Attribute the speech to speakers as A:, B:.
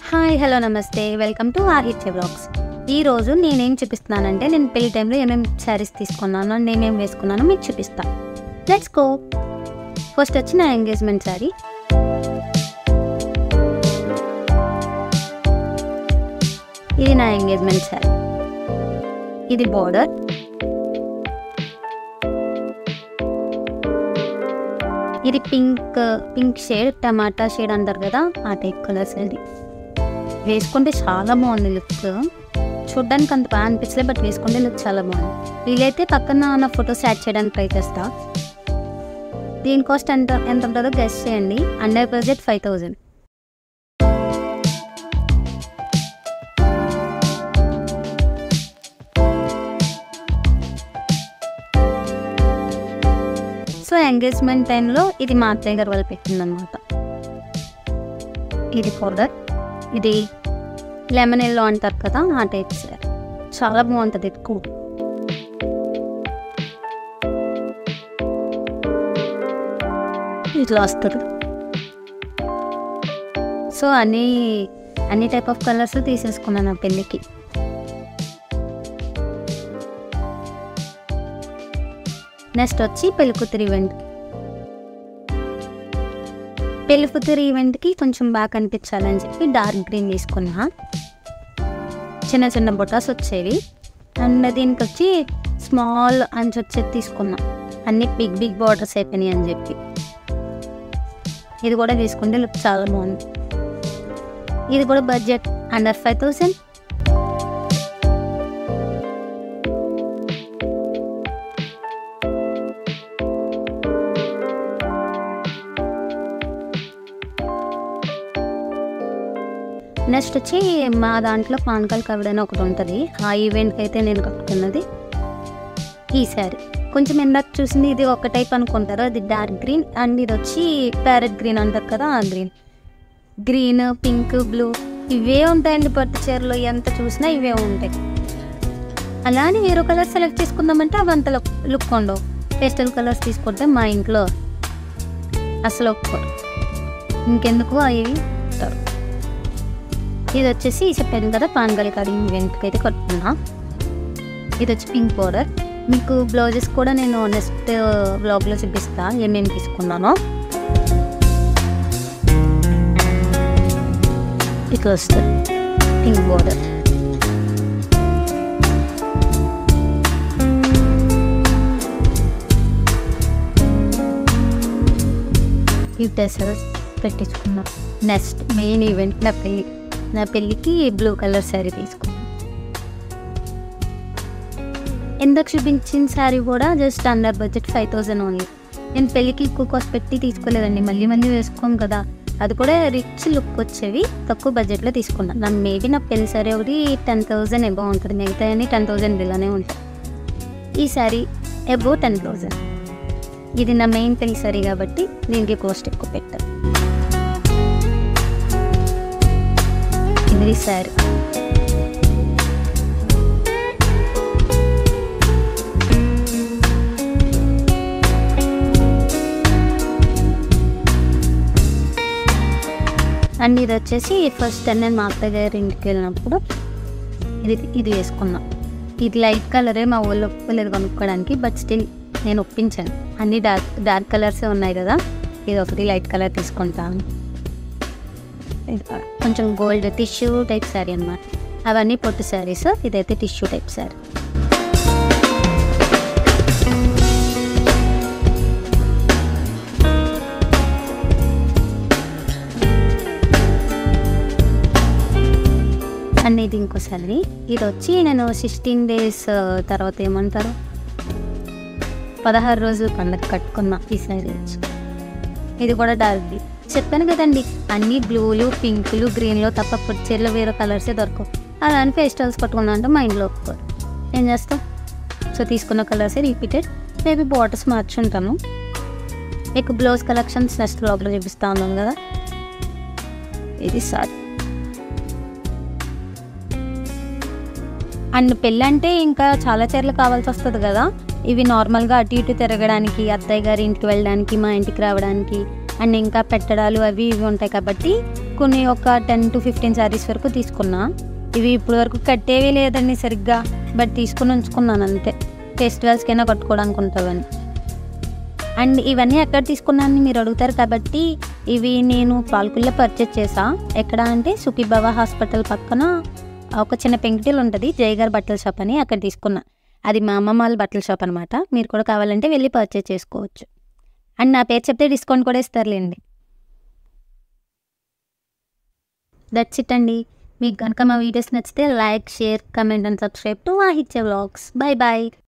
A: hi hello నమస్తే welcome to Aahitya vlogs ఈ రోజు నేనేం చూపిస్తున్నానంటే నేను పెళ్లి టైంలో ఏమేమి శారీస్ తీసుకున్నాను అండ్ నేనేం వేసుకున్నానో మీకు చూపిస్తాను లెట్స్ గో ఫస్ట్ వచ్చి నా ఎంగేజ్మెంట్ శారీ ఇది నా ఎంగేజ్మెంట్ శారీ ఇది బార్డర్ ఇది pink pink shade tomato shade అంటారు కదా ఆ టైప్ కలర్స్ ఇది వేసుకుంటే చాలా బాగుంది లుక్ చూడ్డానికి అంత బాగా అనిపించలేదు బట్ వేసుకుంటే లుక్ చాలా బాగుంది వీలైతే పక్కన నా ఫొటోస్ యాడ్ చేయడానికి ట్రై చేస్తా దీని కాస్ట్ ఎంత ఎంత ఉంటుందో గెస్ట్ చేయండి under budget five thousand so engagement టైంలో ఇది మా అత్తయ్య గారు వాళ్ళు పెట్టిందనమాట ఇది పౌడర్ ఇది లెమన్ ఎల్లో అంటారు కదా ఆ టైప్ సార్ చాలా బాగుంటుంది ఎక్కువ ఇట్లా వస్తుంది సో అన్ని అన్ని టైప్ ఆఫ్ కలర్స్ తీసేసుకున్నాను ఆ పెళ్ళికి నెక్స్ట్ వచ్చి పెళ్ళికూతురు ఈవెంట్ పెళ్ళికూతురు ఈవెంట్కి కొంచెం బాగా కనిపించాలని చెప్పి డార్క్ గ్రీన్ తీసుకున్నా చిన్న చిన్న బొటాస్ వచ్చేవి అండ్ దీనికి వచ్చి స్మాల్ అంచు వచ్చేది తీసుకున్నా అన్ని బిగ్ బిగ్ బార్డర్స్ అయిపోయినాయి అని చెప్పి ఇది కూడా తీసుకుంటే లుక్ చాలా బాగుంది ఇది కూడా budget under five thousand next వచ్చి మా దాంట్లో పానకాల కవిడ అని ఒకటి ఉంటుంది ఆ ఈవెంట్కి అయితే నేను కట్టుకున్నది ఈ శారీ కొంచెం ఇందాక చూసింది ఇది ఒక టైప్ అనుకుంటారు అది డార్క్ గ్రీన్ అండ్ ఇది వచ్చి ప్యారెట్ గ్రీన్ అంటారు కదా ఆ గ్రీన్ గ్రీన్ పింక్ బ్లూ ఇవే ఉంటాయండి పట్టు చీరలో ఎంత చూసినా ఇవే ఉంటాయి అలానే వేరే కలర్ సెలెక్ట్ చేసుకుందామంటే అవి అంత లుక్ లుక్ ఉండవు పేస్టల్ కలర్స్ తీసుకుంటే మా ఇంట్లో అసలు ఒప్పుకోరు ఇంకెందుకు అవి ఇస్తారు ఇది వచ్చేసి చెప్పాను కదా పాన్గల్ కర్రీ ఈవెంట్కి అయితే కట్టుకున్నా ఇది వచ్చి పింక్ పౌడర్ మీకు బ్లౌజెస్ కూడా నేను నెక్స్ట్ బ్లాగ్లో చూపిస్తా ఏమేమి తీసుకున్నానో ఇట్లా వస్తుంది పింక్ పౌడర్ ఈ టెసర్స్ పెట్టించుకున్నా నెక్స్ట్ మెయిన్ ఈవెంట్ నా పెళ్ళి నా పెళ్ళికి బ్లూ కలర్ శారీ తీసుకున్నాను ఇందాక చూపించిన శారీ కూడా just under budget five thousand only నేను పెళ్ళికి ఎక్కువ కాస్ట్ పెట్టి తీసుకోలేదండి మళ్ళీ మళ్ళీ వేసుకోం కదా అది కూడా రిచ్ లుక్ వచ్చేవి తక్కువ బడ్జెట్లో తీసుకున్నాను నా మేబీ నా పెళ్లి శారీ ఒకటి టెన్ థౌజండ్ ఎబో ఉంటుంది మిగతా అన్ని టెన్ థౌజండ్ బిలోనే ఉంటాయి ఈ శారీ ఎబో టెన్ థౌజండ్ ఇది నా మెయిన్ పెళ్లి శారీ కాబట్టి దీనికి కాస్ట్ ఎక్కువ పెట్టాను ఇది శారీ అండ్ ఇది వచ్చేసి ఫస్ట్ టైం నేను మా అత్తయ్య గారి ఇంటికి వెళ్ళినప్పుడు ఇది ఇది వేసుకున్నా ఇది లైట్ కలరే మా ఊళ్ళో ఒప్పుకోలేదు కొనుక్కోవడానికి బట్ స్టిల్ నేను ఒప్పించాను అన్ని డార్క్ డార్క్ కలర్సే ఉన్నాయి కదా ఇది ఒకటి లైట్ కలర్ తీసుకుంటాను ఇది కొంచెం గోల్డ్ టిష్యూ టైప్ శారీ అన్నమాట అవన్నీ పొట్టు శారీస్ ఇదైతే టిష్యూ టైప్ శారీ అండ్ ఇది ఇంకో శారీ ఇది వచ్చి నేను సిక్స్టీన్ డేస్ తర్వాత ఏమంటారు పదహారు రోజులు పండగ కట్టుకున్నా ఈ శారీ వచ్చి ఇది కూడా డార్క్ది చెప్పాను కదండి అన్ని బ్లూలు పింకులు గ్రీన్లో తప్ప చీరలు వేరే కలర్సే దొరకవు అలా అని ఫెస్టివల్స్ పట్టుకున్నా అంటే మైండ్లో ఒప్పుకోరు ఏం చేస్తాం సో తీసుకున్న కలర్సే రిపీటెడ్ మేబీ బాటర్స్ మార్చుంటాను మీకు బ్లౌజ్ కలెక్షన్స్ నెక్స్ట్ బ్లాగ్లో చూపిస్తా ఉన్నాను కదా ఇది సారీ అండ్ పెళ్ళంటే ఇంకా చాలా చీరలు కావాల్సి వస్తుంది కదా ఇవి నార్మల్గా అటు ఇటు తిరగడానికి అత్తయ్య గారి ఇంటికి వెళ్ళడానికి మా ఇంటికి రావడానికి అండ్ ఇంకా పెట్టడాలు అవి ఇవి ఉంటాయి కాబట్టి కొన్ని ఒక టెన్ టు ఫిఫ్టీన్ శారీస్ వరకు తీసుకున్నా ఇవి ఇప్పుడు వరకు కట్టేవి లేదండి సరిగ్గా బట్ తీసుకుని ఉంచుకున్నాను అంతే ఫెస్టివల్స్కైనా కట్టుకోవడానికి ఉంటుందని అండ్ ఇవన్నీ ఎక్కడ తీసుకున్నానని మీరు అడుగుతారు కాబట్టి ఇవి నేను పాల్కుల్లో పర్చేస్ చేసా ఎక్కడ అంటే సుఖీబాబా హాస్పిటల్ పక్కన ఒక చిన్న పెంకిటిల్ ఉంటుంది జయగారు బట్టల షాప్ అని అక్కడ తీసుకున్నా అది మా అమ్మమ్మ వాళ్ళ బట్టల షాప్ అనమాట మీరు కూడా కావాలంటే వెళ్ళి పర్చేస్ చేసుకోవచ్చు అండ్ నా పేరు చెప్తే డిస్కౌంట్ కూడా ఇస్తారులేండి దట్స్ ఇట్ అండి మీకు కనుక మా వీడియోస్ నచ్చితే like share comment and subscribe to Vahitya vlogs bye bye